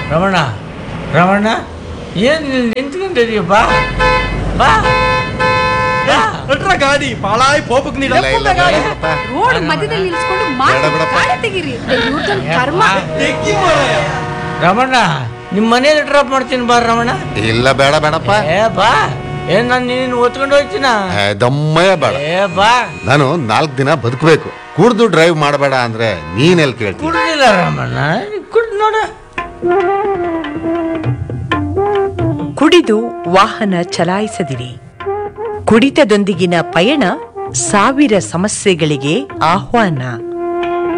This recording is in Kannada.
ರಮಣ ರಮಣ ಏನು ನಿಂತ್ಕೊಂಡಿದೀಯ ಬಾ ಬಾ ಬಾ. ನಟ್ರ ಗಾಡಿ ಪಾಳಾಯ್ ಪೋಪಕ್ ನೀಡ ಇಲ್ಲ ಇಲ್ಲ ಬೇಡ ಬಿಡಪ್ಪ. ರೋಡ್ ಮಧ್ಯದಲ್ಲಿ ನಿಲ್ಸ್ಕೊಂಡು ಬೇಡ ಬಿಡಪ್ಪ. ಗಾಡಿ ತೆಗೀರಿ ಇವ್ರ್ದೊಂದ್ ಕರ್ಮ ತೆಗ್ಗಿ ಮಾರಾಯ. ರಮಣ ನಿಮ್ಮ ಮನೇಲಿ ಡ್ರಾಪ್ ಮಾಡ್ತೀನಿ ಬಾ ರಮಣ ಇಲ್ಲ ಬೇಡ ಬೇಡಪ್ಪ ಏ ಬಾ ಏನ್ ನಾನು ನೀನು ಓದ್ಕೊಂಡು ಹೋಗ್ತೀನ ಏ, ದಮ್ಮಯ್ಯ ಬೇಡ ಏ ಬಾ ನಾನು ನಾಲ್ಕು ದಿನ ಬದುಕಬೇಕು ಕುಡ್ದು ಡ್ರೈವ್ ಮಾಡಬೇಡ ಅಂದ್ರೆ ನೀನೆಲ್ಲಿ ಕೇಳ್ತೀನಿ ಕುಡ್ದಿಲ್ಲ ರಮಣ ಕುಡ್ ನೋಡ ಕುಡಿದು ವಾಹನ ಚಲಾಯಿಸದಿರಿ ಕುಡಿತದೊಂದಿಗಿನ ಪಯಣ ಸಾವಿರ ಸಮಸ್ಯೆಗಳಿಗೆ ಆಹ್ವಾನ